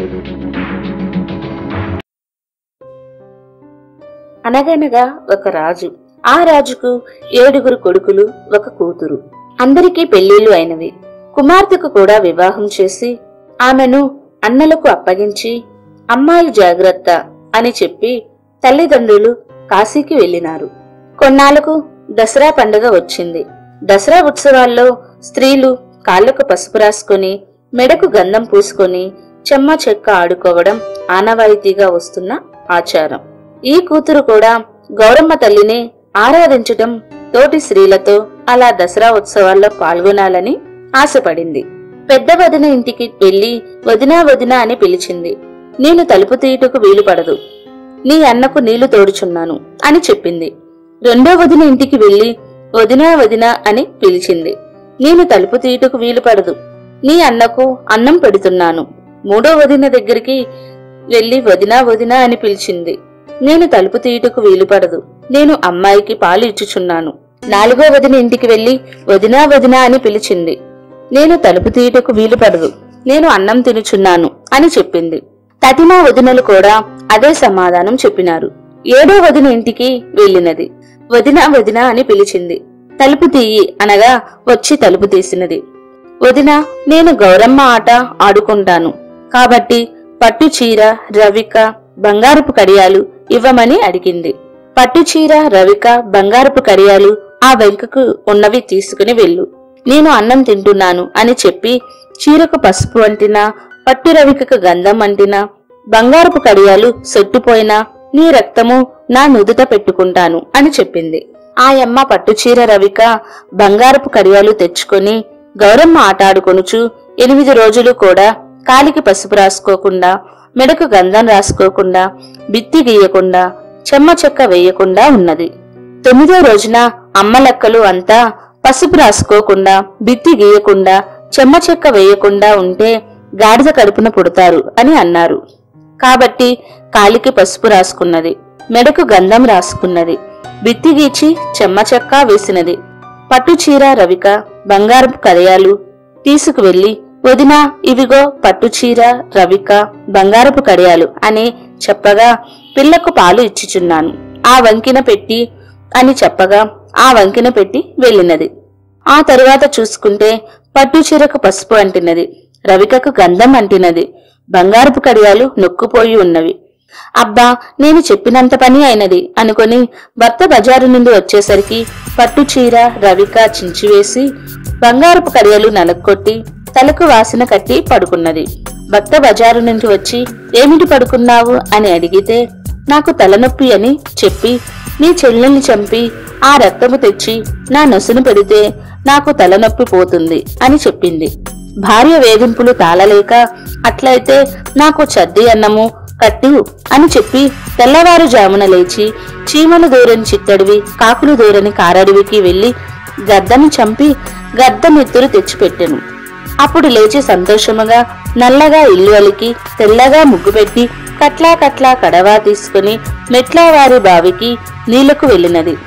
అనగనగా ఒక రాజు ఆ రాజుకు ఏడుగురు కొడుకులు ఒక కూతురు అందరికీ పెళ్లిళ్లు అయినవి కుమార్తెకు కూడా వివాహం చేసి ఆమెను అన్నలకు అప్పగించి అమ్మాయి జాగ్రత్త అని చెప్పి తల్లిదండ్రులు కాశీకి వెళ్ళినారు కొన్నాళ్లకు దసరా పండుగ వచ్చింది దసరా ఉత్సవాల్లో స్త్రీలు కాళ్లకు పసుపు రాసుకొని మెడకు గంధం పూసుకొని చెమ్మ చెక్క ఆడుకోవడం ఆనవాయితీగా వస్తున్న ఆచారం ఈ కూతురు కూడా గౌరమ్మ తల్లిని ఆరాధించటం తోటి స్త్రీలతో అలా దసరా ఉత్సవాల్లో పాల్గొనాలని ఆశపడింది పెద్ద వదిన ఇంటికి వెళ్లి వదినా వదినా అని పిలిచింది నేను తలుపు తీయుటకు వీలు పడదు నీ అన్నకు నీళ్లు తోడుచున్నాను అని చెప్పింది రెండో వదిన ఇంటికి వెళ్లి వదినా వదినా అని పిలిచింది నేను తలుపు తీయుటకు వీలు పడదు నీ అన్నకు అన్నం పెడుతున్నాను మూడో వదిన దగ్గరికి వెళ్లి వదినా వదినా అని పిలిచింది నేను తలుపు తీయుటకు వీలు పడదు నేను అమ్మాయికి పాలు ఇచ్చుచున్నాను నాలుగో వదిన ఇంటికి వెళ్లి వదినా వదినా అని పిలిచింది నేను తలుపు తీయుటకు వీలు పడదు నేను అన్నం తినుచున్నాను అని చెప్పింది తటిమా వదినలు కూడా అదే సమాధానం చెప్పినారు ఏడో వదిన ఇంటికి వెళ్ళినది వదిన వదిన అని పిలిచింది తలుపు తీయి అనగా వచ్చి తలుపు తీసినది వదిన నేను గౌరమ్మ ఆట ఆడుకుంటాను కాబట్టి పట్టు చీర రవిక బంగారపు కడియాలు ఇవ్వమని అడిగింది పట్టు చీర రవిక బంగారపు కడియాలు ఆ వెంకకు ఉన్నవి తీసుకుని వెళ్ళు నేను అన్నం తింటున్నాను అని చెప్పి చీరకు పసుపు అంటినా పట్టు రవికకు గంధం అంటినా బంగారపు కడియాలు సొట్టుపోయినా నీ రక్తము నా నుదుట పెట్టుకుంటాను అని చెప్పింది ఆయమ్మ పట్టుచీర రవిక బంగారపు కడియాలు తెచ్చుకొని గౌరమ్మ ఆటాడుకొనుచు ఎనిమిది రోజులు కూడా కాలికి పసుపు రాసుకోకుండా మెడకు గంధం రాసుకోకుండా బిత్తి గీయకుండా చెమ్మ చెక్క వేయకుండా ఉన్నది తొమ్మిదో రోజున అమ్మ లెక్కలు అంతా పసుపు రాసుకోకుండా బిత్తి గీయకుండా చెమ్మ చెక్క వేయకుండా ఉంటే గాడిద కడుపున పుడతారు అని అన్నారు కాబట్టి కాలికి పసుపు రాసుకున్నది మెడకు గంధం రాసుకున్నది బిత్తి గీచి చెమ్మ చెక్క వేసినది పట్టు చీర రవిక బంగారపు కదయాలు తీసుకువెళ్లి వదినా ఇవిగో పట్టు చీర రవిక బంగారపు కడియాలు అని చెప్పగా పిల్లకు పాలు ఇచ్చుచున్నాను ఆ వంకిన పెట్టి అని చెప్పగా ఆ వంకిన పెట్టి వెళ్ళినది ఆ తరువాత చూసుకుంటే పట్టు చీరకు పసుపు అంటినది రవికకు గంధం అంటినది బంగారపు కడియాలు నొక్కుపోయి ఉన్నవి అబ్బా నేను చెప్పినంత పని అయినది అనుకొని భర్త బజారు నుండి వచ్చేసరికి పట్టు చీర రవిక చించివేసి బంగారపు కడియలు నలక్కొట్టి తలకు వాసిన కట్టి పడుకున్నది భర్త బజారు నుండి వచ్చి ఏమిటి పడుకున్నావు అని అడిగితే నాకు తలనొప్పి అని చెప్పి నీ చెల్లెల్ని చంపి ఆ రక్తము తెచ్చి నా నొసను పెడితే నాకు తలనొప్పి పోతుంది అని చెప్పింది భార్య వేధింపులు తాళలేక అట్లయితే నాకు చద్ది అన్నము కట్టివు అని చెప్పి తెల్లవారుజామున లేచి చీమలు దూరని చిత్తడివి కాకులు దూరని కారడివికి వెళ్లి గద్దని చంపి గద్దమెత్తురు తెచ్చిపెట్టెను అప్పుడు లేచి సంతోషముగా నల్లగా ఇల్లు అలికి తెల్లగా ముగ్గు పెట్టి కట్లా కట్లా కడవా తీసుకుని మెట్లవారి బావికి నీళ్లకు వెళ్ళినది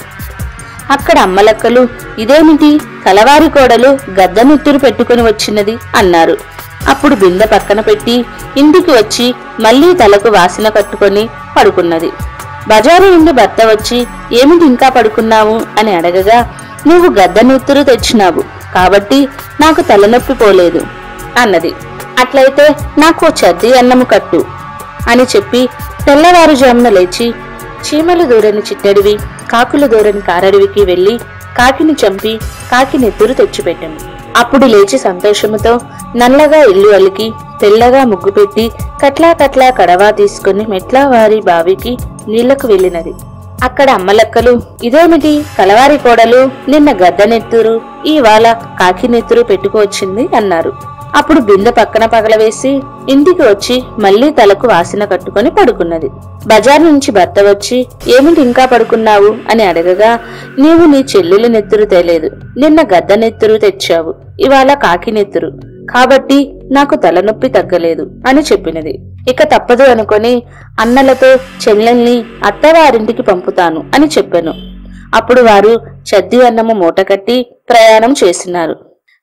అక్కడ అమ్మలక్కలు ఇదేమిటి కలవారి కోడలు గద్దనెత్తురు పెట్టుకుని వచ్చినది అన్నారు అప్పుడు బిందె పక్కన పెట్టి ఇంటికి వచ్చి మళ్లీ తలకు వాసన కట్టుకొని పడుకున్నది బజారు నుండి భర్త వచ్చి ఏమిటి ఇంకా పడుకున్నావు అని అడగగా నువ్వు గద్దనెత్తురు తెచ్చినావు కాబట్టి నాకు తలనొప్పి పోలేదు అన్నది అట్లయితే నాకు ఓ చద్ది అన్నము కట్టు అని చెప్పి తెల్లవారుజామున లేచి చీమలు దూరని చిట్టడివి కాకులు దూరని కారడివికి వెళ్లి కాకిని చంపి కాకి నెత్తురు తెచ్చిపెట్టాను అప్పుడు లేచి సంతోషముతో నల్లగా ఇల్లు అలికి తెల్లగా ముగ్గు పెట్టి కట్లా కట్లా కడవా తీసుకుని మెట్లా వారి బావికి నీళ్లకు వెళ్ళినది అక్కడ అమ్మలక్కలు ఇదేమిటి కలవారి కోడలు నిన్న గద్దనెత్తురు ఇవాళ కాకి నెత్తురు పెట్టుకువచ్చింది అన్నారు అప్పుడు బిందె పక్కన పగలవేసి ఇంటికి వచ్చి మళ్లీ తలకు వాసన కట్టుకొని పడుకున్నది బజార్ నుంచి భర్త వచ్చి ఏమిటి ఇంకా పడుకున్నావు అని అడగగా నీవు నీ చెల్లెలు నెత్తురు తేలేదు నిన్న గద్ద నెత్తురు తెచ్చావు ఇవాళ కాకి నెత్తురు కాబట్టి నాకు తలనొప్పి తగ్గలేదు అని చెప్పినది ఇక తప్పదు అనుకొని అన్నలతో చెల్లెల్ని అత్తవారింటికి పంపుతాను అని చెప్పాను అప్పుడు వారు చద్ది అన్నము మూటకట్టి ప్రయాణం చేసినారు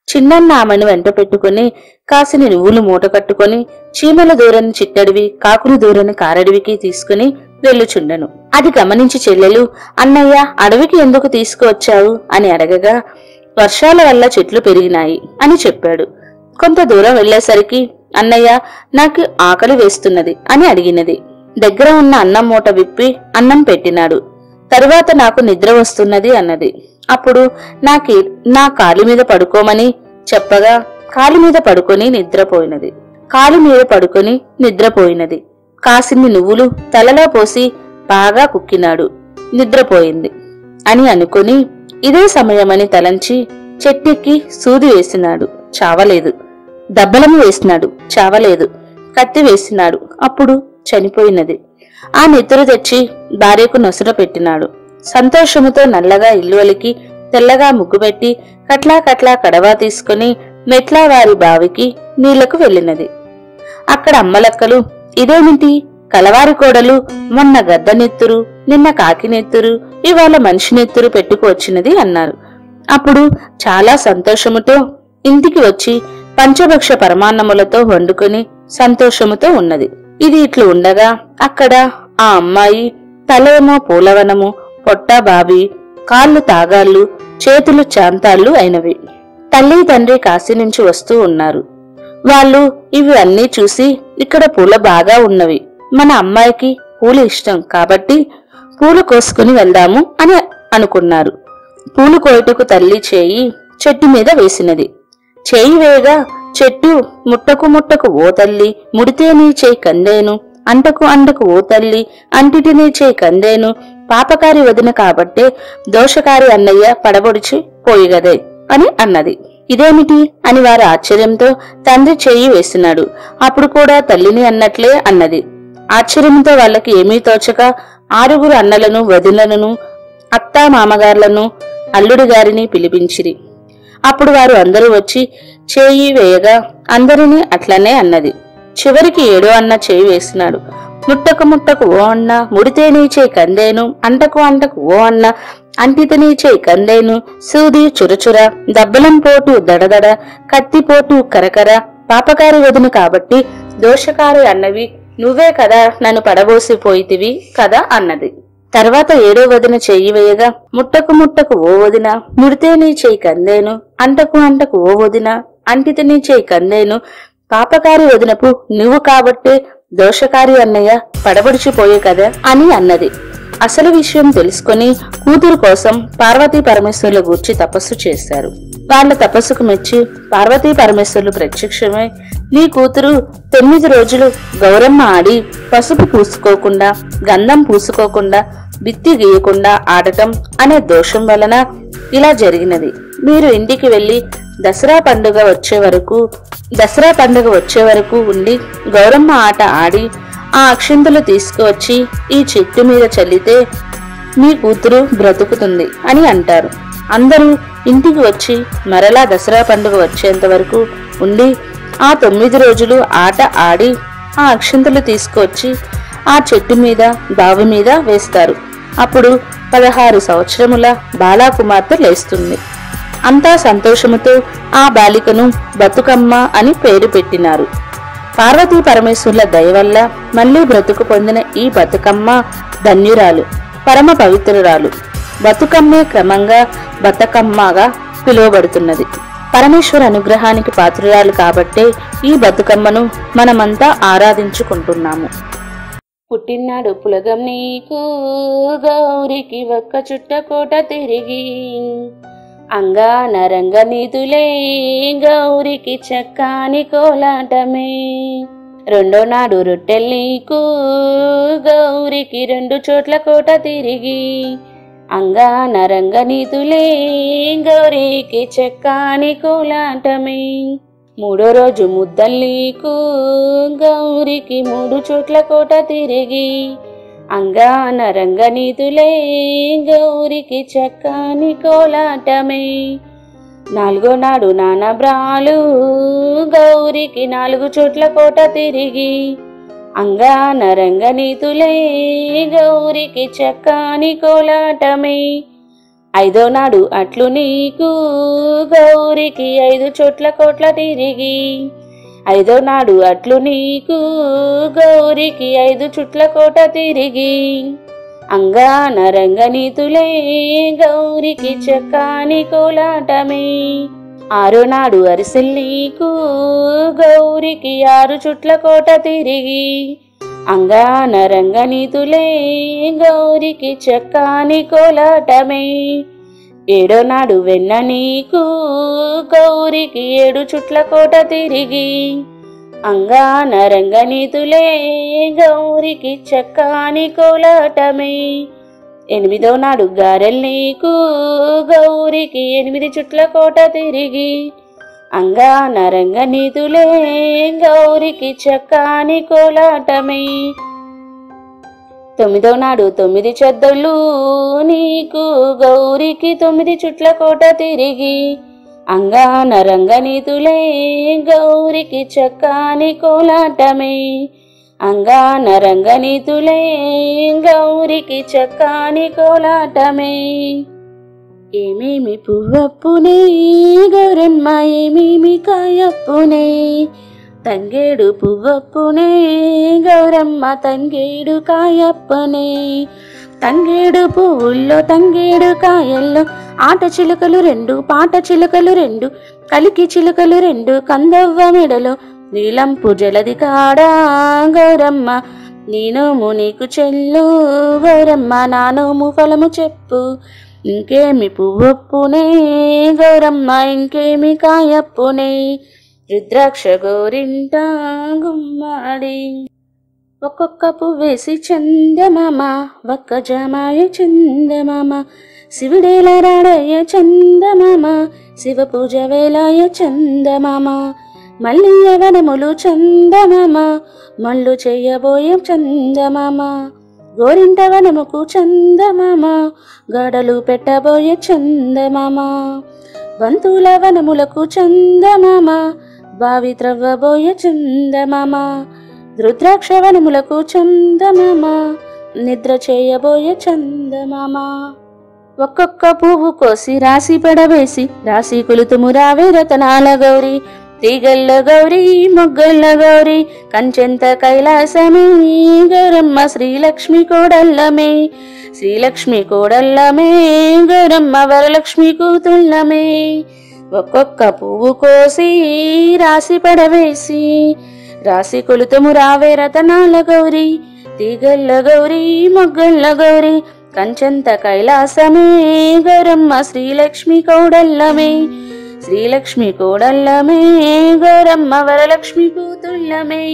చిన్నన్న ఆమెను వెంట పెట్టుకుని కాసిని నువ్వులు మూట కట్టుకుని చీమల దూరని చిట్టడివి కాకులు దూరని కారడివికి తీసుకుని వెళ్ళుచుండెను అది గమనించి చెల్లెలు అన్నయ్య అడవికి ఎందుకు తీసుకువచ్చావు అని అడగగా వర్షాల వల్ల చెట్లు పెరిగినాయి అని చెప్పాడు కొంత దూరం వెళ్లేసరికి అన్నయ్య నాకు ఆకలి వేస్తున్నది అని అడిగినది దగ్గర ఉన్న అన్నం మూట విప్పి అన్నం పెట్టినాడు తరువాత నాకు నిద్ర వస్తున్నది అన్నది అప్పుడు నాకి నా కాలి మీద పడుకోమని చెప్పగా కాలి మీద పడుకొని నిద్రపోయినది కాలి మీద పడుకొని నిద్రపోయినది కాసిన్ని నువ్వులు తలలో పోసి బాగా కుక్కినాడు నిద్రపోయింది అని అనుకుని ఇదే సమయమని తలంచి చెట్టెక్కి సూది వేసినాడు చావలేదు దబ్బలము వేసినాడు చావలేదు కత్తి వేసినాడు అప్పుడు చనిపోయినది ఆ నెత్తురు తెచ్చి భార్యకు నొసర పెట్టినాడు సంతోషముతో నల్లగా ఇల్లు అలికి తెల్లగా ముగ్గు పెట్టి కట్లా కట్లా కడవా తీసుకుని మెట్లా వారి బావికి నీళ్లకు వెళ్ళినది అక్కడ అమ్మలక్కలు ఇదేమిటి కలవారి కోడలు మొన్న గద్ద నెత్తురు నిన్న కాకి నెత్తురు ఇవాళ మనిషి నెత్తురు పెట్టుకు వచ్చినది అన్నారు అప్పుడు చాలా సంతోషముతో ఇంటికి వచ్చి పంచభక్ష పరమాన్నములతో వండుకొని సంతోషముతో ఉన్నది ఇది ఇట్లు ఉండగా అక్కడ ఆ అమ్మాయి తలేమో పూలవనము పొట్ట బావి కాళ్ళు తాగాళ్ళు చేతులు చాంతాళ్ళు అయినవి తల్లి తండ్రి కాశీ నుంచి వస్తూ ఉన్నారు వాళ్ళు ఇవి అన్నీ చూసి ఇక్కడ పూల బాగా ఉన్నవి మన అమ్మాయికి పూలు ఇష్టం కాబట్టి పూలు కోసుకుని వెళ్దాము అని అనుకున్నారు పూలు కోయటకు తల్లి చేయి చెట్టు మీద వేసినది చేయి వేయగా చెట్టు ముట్టకు ముట్టకు ఓ తల్లి ముడితే నీ చేయి కందేను అంటకు అంటకు ఓ తల్లి అంటిటి నీ చేయి కందేను పాపకారి వదిన కాబట్టే దోషకారి అన్నయ్య పడబొడిచి పోయిగదే అని అన్నది ఇదేమిటి అని వారు ఆశ్చర్యంతో తండ్రి చెయ్యి వేసినాడు అప్పుడు కూడా తల్లిని అన్నట్లే అన్నది ఆశ్చర్యంతో వాళ్ళకి ఏమీ తోచక ఆరుగురు అన్నలను వదినలను అత్తా మామగార్లను అల్లుడి గారిని పిలిపించిరి అప్పుడు వారు అందరూ వచ్చి చేయి వేయగా అందరినీ అట్లనే అన్నది చివరికి ఏడో అన్న చేయి వేసినాడు ముట్టకు ముట్టకు ఓ అన్న ముడితే నీ చేయి కందేను అంటకు అంటకు ఓ అన్న అంటిత నీ చేయి కందేను సూది చురచుర దబ్బలం పోటు దడదడ కత్తిపోటు కరకర పాపకారి వదును కాబట్టి దోషకారి అన్నవి నువ్వే కదా నన్ను పడబోసిపోయితివి కదా అన్నది తర్వాత ఏడో వదిన చెయ్యి వేయగా ముట్టకు ముట్టకు ఓ వదిన ముడితే నీ చేయి కందేను అంటకు అంటకు ఓ వదిన అంటిత నీ చేయి కందేను పాపకారి వదినపు నువ్వు కాబట్టే దోషకారి అన్నయ్య పడబడిచిపోయే కదా అని అన్నది అసలు విషయం తెలుసుకొని కూతురు కోసం పార్వతీ పరమేశ్వరుల గూర్చి తపస్సు చేశారు వాళ్ళ తపస్సుకు మెచ్చి పార్వతీ పరమేశ్వరులు ప్రత్యక్షమై నీ కూతురు తొమ్మిది రోజులు గౌరమ్మ ఆడి పసుపు పూసుకోకుండా గంధం పూసుకోకుండా బిత్తి గీయకుండా ఆడటం అనే దోషం వలన ఇలా జరిగినది మీరు ఇంటికి వెళ్లి దసరా పండుగ వచ్చే వరకు దసరా పండుగ వచ్చే వరకు ఉండి గౌరమ్మ ఆట ఆడి ఆ అక్షింతలు తీసుకువచ్చి ఈ చెట్టు మీద చల్లితే మీ కూతురు బ్రతుకుతుంది అని అంటారు అందరూ ఇంటికి వచ్చి మరలా దసరా పండుగ వచ్చేంత వరకు ఉండి ఆ తొమ్మిది రోజులు ఆట ఆడి ఆ అక్షింతలు తీసుకువచ్చి ఆ చెట్టు మీద బావి మీద వేస్తారు అప్పుడు పదహారు సంవత్సరముల బాలాకుమార్తె లేస్తుంది అంతా సంతోషముతో ఆ బాలికను బతుకమ్మ అని పేరు పెట్టినారు పార్వతీ పరమేశ్వరుల దయ వల్ల మళ్లీ బ్రతుకు పొందిన ఈ బతుకమ్మ ధన్యురాలు పరమ పవిత్రురాలు బతుకమ్మే క్రమంగా బతుకమ్మగా పిలువబడుతున్నది పరమేశ్వర అనుగ్రహానికి పాత్రురాలు కాబట్టే ఈ బతుకమ్మను మనమంతా ఆరాధించుకుంటున్నాము పుట్టినాడు పులగం నీకు గౌరికి ఒక్క చుట్ట కోట తిరిగి అంగా నరంగ నీతులే గౌరికి చక్కాని కోలాటమే రెండో నాడు రొట్టెల్లీకు గౌరికి రెండు చోట్ల కోట తిరిగి అంగా నరంగ నీతులే గౌరికి చక్కాని కోలాటమే మూడో రోజు ముద్దల్లీకు గౌరికి మూడు చోట్ల కోట తిరిగి అంగా నరంగ నీతులే గౌరికి చక్కని కోలాటమే నాలుగో నాడు నానబ్రాలు గౌరికి నాలుగు చోట్ల కోట తిరిగి అంగా నరంగ నీతులే గౌరికి చక్కని కోలాటమే ఐదో నాడు అట్లు నీకు గౌరికి ఐదు చోట్ల కోట్ల తిరిగి ఐదో నాడు అట్లు నీకు గౌరికి ఐదు చుట్ల కోట తిరిగి అంగాన రంగనీతులే గౌరికి చక్కాని కోలాటమే ఆరో నాడు అరిసెల్లీకు గౌరికి ఆరు చుట్ల కోట తిరిగి అంగాన రంగనీతులే గౌరికి చక్కాని కోలాటమే ఏడో నాడు వెన్న నీకు గౌరికి ఏడు చుట్ల కోట తిరిగి అంగాన రంగనీతులే గౌరికి చక్కాని కోలాటమే ఎనిమిదో నాడు గారెల్ నీకు గౌరికి ఎనిమిది చుట్ల కోట తిరిగి అంగాన రంగనీతులే గౌరికి చక్కాని కోలాటమే తొమ్మిదో నాడు తొమ్మిది చెద్దళ్ళు నీకు గౌరికి తొమ్మిది చుట్ల కోట తిరిగి అంగాన రంగనీతులే గౌరికి చక్కాని కోలాటమే అంగాన రంగనీతులే గౌరికి చక్కాని కోలాటమే ఏమేమి పువ్వప్పునే గౌరమ్మ ఏమేమి కాయప్పునే తంగేడు పువ్వప్పునే గౌరమ్మ తంగేడు కాయప్పనే తంగేడు పువ్వుల్లో తంగేడు కాయల్లో ఆట చిలుకలు రెండు పాట చిలుకలు రెండు కలికి చిలుకలు రెండు కందవ్వ మెడలో నీలంపు జలది కాడా గౌరమ్మ నీనోము నీకు చెల్లు గౌరమ్మ నానోము ఫలము చెప్పు ఇంకేమి పువ్వొప్పునే గౌరమ్మ ఇంకేమి కాయప్పునే రుద్రాక్ష గోరింట గుమ్మాడి ఒక్కొక్క పువ్వేసి చందమామ ఒక్క జమాయ చందమామ శివుడేల రాడయ్య చందమామ శివ పూజ వేలాయ చందమామ మళ్ళీ వనములు చందమామ మళ్ళు చెయ్యబోయే చందమామ గోరింట వనముకు చందమామ గడలు పెట్టబోయే చందమామ బంతుల వనములకు చందమామ బావి త్రవ్వబోయే చందమామ రుద్రాక్ష వనములకు చందమామ నిద్ర చేయబోయే చందమామ ఒక్కొక్క పువ్వు కోసి రాసి పడవేసి రాసి కొలుతుము రావే రతనాల గౌరి తీగల్ల గౌరి మొగ్గల్ల గౌరి కంచెంత కైలాసమే గౌరమ్మ శ్రీలక్ష్మి కోడల్లమే శ్రీలక్ష్మి కోడల్లమే గౌరమ్మ వరలక్ష్మి కూతుళ్ళమే ఒక్కొక్క పువ్వు కోసి రాసి పడవేసి రాసి కొలుతుము రావే రతనాల గౌరి తీగల్ల గౌరి మొగ్గల్ల గౌరి కంచంత కైలాసమే గౌరమ్మ శ్రీలక్ష్మి కోడల్లమే శ్రీలక్ష్మి కోడల్లమే గౌరమ్మ వరలక్ష్మి కూతుళ్ళమే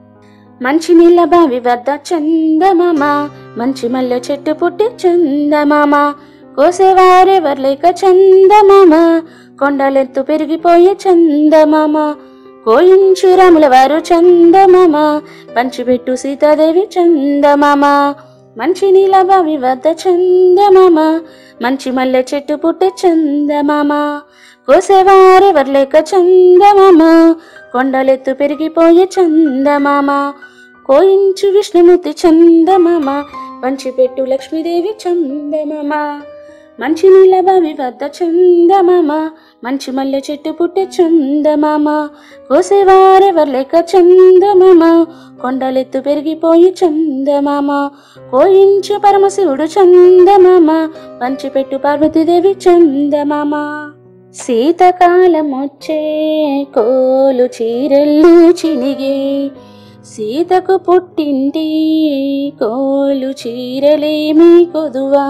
మంచి నీళ్ళ బావి వద్ద చందమామ మంచి మల్లె చెట్టు పుట్టి చందమామ కోసేవారెవర్లేక చందమామ కొండలెత్తు పెరిగిపోయే చందమామ కోయించు రాముల వారు చందమామ పంచిపెట్టు సీతాదేవి చందమామ మంచి నీళ్ళ బావి వద్ద చందమామ మంచి మల్లె చెట్టు పుట్టే చందమామ కోసేవారెవర్లేక చందమామ కొండలెత్తు పెరిగిపోయే చందమామ కోయించు విష్ణుమూర్తి చందమామ పంచిపెట్టు లక్ష్మీదేవి చందమామ మంచి నీళ్ళ బావి వద్ద చందమామ మంచి మల్లె చెట్టు పుట్టే చందమామ కోసేవారెవర్లేక చందమామ కొండలెత్తు పెరిగిపోయి చందమామ కోయించు పరమశివుడు చందమామ పంచిపెట్టు పార్వతీదేవి చందమామ శీతకాలం వచ్చే కోలు చీరెల్లు చినిగే సీతకు పుట్టింటి కోలు చీరలేమి కొదువా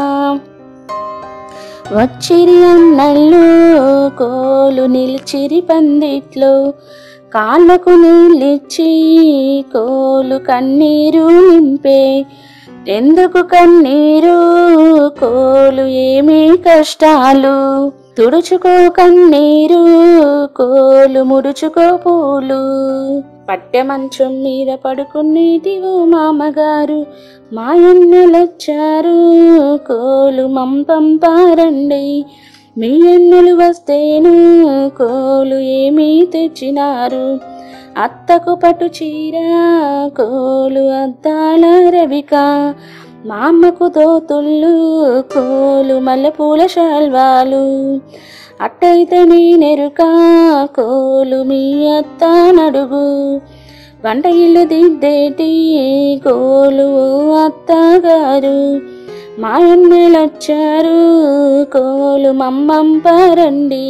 వచ్చిరి అన్నళ్ళు కోలు నిలిచిరి పందిట్లో కాళ్ళకు నీళ్ళిచ్చి కోలు కన్నీరు నింపే ఎందుకు కన్నీరు కోలు ఏమీ కష్టాలు తుడుచుకో కన్నీరు కోలు ముడుచుకో పూలు పట్టె మంచం మీద పడుకునేటివో మామగారు మా ఎన్నెలొచ్చారు కోలు మంపంపారండి మీ ఎన్నెలు వస్తేను కోలు ఏమీ తెచ్చినారు అత్తకు పట్టు చీర కోలు అద్దాల రవిక మా అమ్మకు దోతుళ్ళు కోలు మల్లెపూల శాల్వాలు అట్టయితే నేనెరుక కోలు మీ అత్త నడుగు వంట ఇల్లు దిద్దేటి కోలు అత్తగారు మా అన్నెలొచ్చారు కోలు మమ్మంపారండి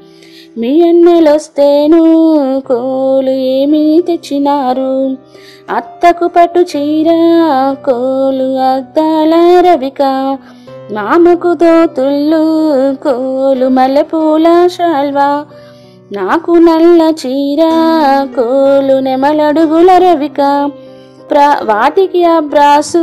మీ అన్నెలొస్తేను కోలు ఏమీ తెచ్చినారు అత్తకు పట్టు చీర కోలు అద్దాల రవిక మామకు దోతుళ్ళు కోలు మల్లెపూల శాల్వా నాకు నల్ల చీర కోలు నెమలడుగుల రవిక ప్ర వాటికి అబ్రాసు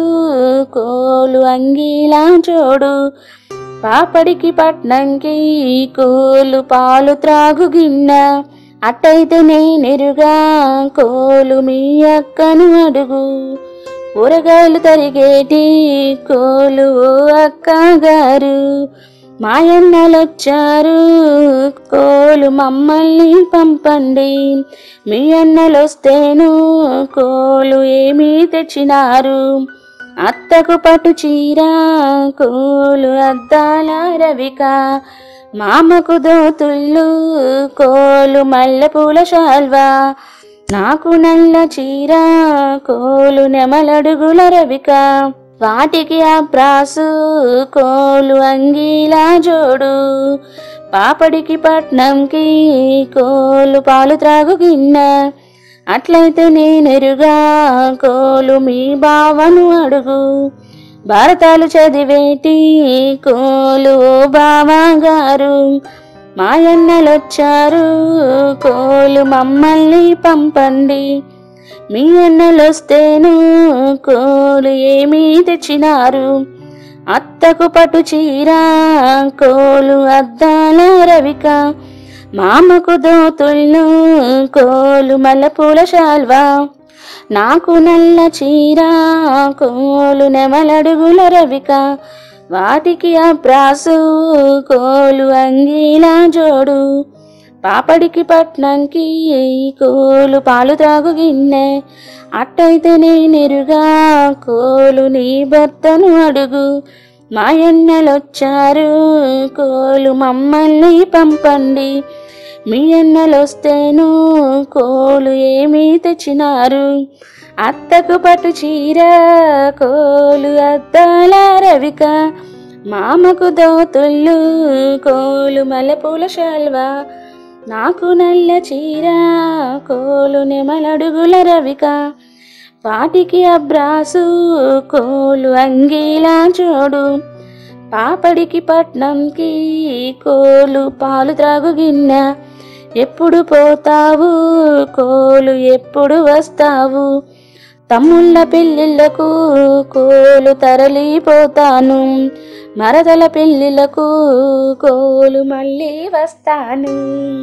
కోలు అంగీలా జోడు పాపడికి పట్నంకి కోలు పాలు త్రాగు గిన్నె అట్టయితే నేనెరుగా కోలు మీ అక్కను అడుగు కూరగాయలు తరిగేటి కోలు ఓ అక్క గారు మాయన్నలొచ్చారు కోలు మమ్మల్ని పంపండి మీ అన్నలొస్తేను కోలు ఏమీ తెచ్చినారు అత్తకు పట్టు చీర కోలు అద్దాల రవిక మామకు దోతుళ్ళు కోలు మల్లెపూల శాల్వా నాకు నల్ల చీర కోలు నెమలడుగుల రవిక వాటికి అప్రాసు కోలు అంగీలా జోడు పాపడికి పట్నంకి కోలు పాలు త్రాగు గిన్నె అట్లయితే నేనెరుగా కోలు మీ బావను అడుగు భారతాలు చదివేటి కోలు ఓ బావగారు మాయన్నలొచ్చారు కోలు మమ్మల్ని పంపండి మీ అన్నలొస్తేను కోలు ఏమీ తెచ్చినారు అత్తకు పట్టు చీర కోలు అద్దాల రవిక మామకు దోతుళ్ళు కోలు మల్లెపూల శాల్వా నాకు నల్ల చీర కోలు నెమలడుగుల రవిక వాటికి అబ్రాసు కోలు అంగీలా జోడు పాపడికి పట్నంకి కోలు పాలు త్రాగు గిన్నె అట్టయితే నేనెరుగా కోలు నీ భర్తను అడుగు మాయన్నలొచ్చారు కోలు మమ్మల్ని పంపండి మీ అన్నలొస్తేను కోలు ఏమీ తెచ్చినారు అత్తకు పట్టు చీర కోలు అద్దాల రవిక మామకు దోతుళ్ళు కోలు మల్లెపూల శాల్వా నాకు నల్ల చీర కోలు నెమలడుగుల రవిక వాటికి అబ్రాసు కోలు అంగీలా జోడు పాపడికి పట్నంకి కోలు పాలు త్రాగు గిన్నె ఎప్పుడు పోతావు కోలు ఎప్పుడు వస్తావు తమ్ముళ్ళ పెళ్ళిళ్ళకు కోలు తరలిపోతాను మరదల పెళ్ళిళ్ళకు కోలు మళ్ళీ వస్తాను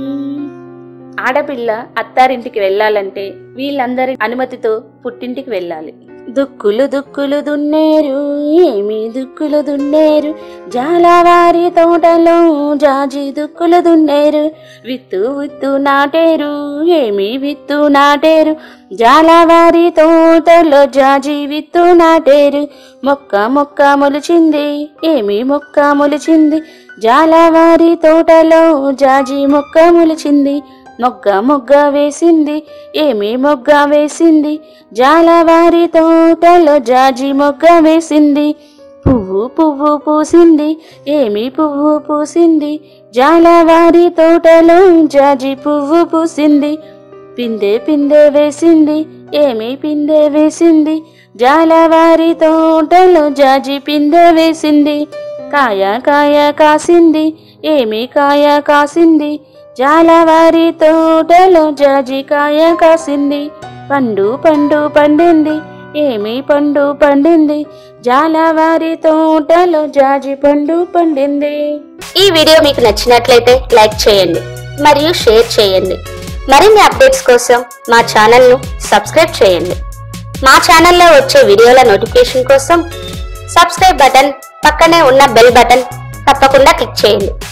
ఆడపిల్ల అత్తారింటికి వెళ్ళాలంటే వీళ్ళందరి అనుమతితో పుట్టింటికి వెళ్ళాలి దుక్కులు దుక్కులు దున్నేరు ఏమి దుక్కులు దున్నేరు జాలవారి తోటలో జాజి దుక్కులు దున్నేరు విత్తు విత్తు నాటేరు ఏమి విత్తు నాటేరు జాలవారి తోటలో జాజి విత్తు నాటేరు మొక్క మొక్క మొలిచింది ఏమి మొక్క మొలిచింది జాలవారి తోటలో జాజి మొక్క మొలిచింది మొగ్గ మొగ్గ వేసింది ఏమి మొగ్గ వేసింది జాలవారి తోటలో జాజి మొగ్గ వేసింది పువ్వు పువ్వు పూసింది ఏమి పువ్వు పూసింది జాలవారి తోటలో జాజి పువ్వు పూసింది పిందె పిందె వేసింది ఏమి పిందె వేసింది జాలవారి తోటలో జాజి పిందె వేసింది కాయ కాయ కాసింది ఏమి కాయ కాసింది జాలవారి తోటలో జాజికాయ కాసింది పండు పండు పండింది ఏమి పండు పండింది జాలవారి తోటలో జాజి పండు పండింది ఈ వీడియో మీకు నచ్చినట్లయితే లైక్ చేయండి మరియు షేర్ చేయండి మరిన్ని అప్డేట్స్ కోసం మా ఛానల్ను సబ్స్క్రైబ్ చేయండి మా ఛానల్లో వచ్చే వీడియోల నోటిఫికేషన్ కోసం సబ్స్క్రైబ్ బటన్ పక్కనే ఉన్న బెల్ బటన్ తప్పకుండా క్లిక్ చేయండి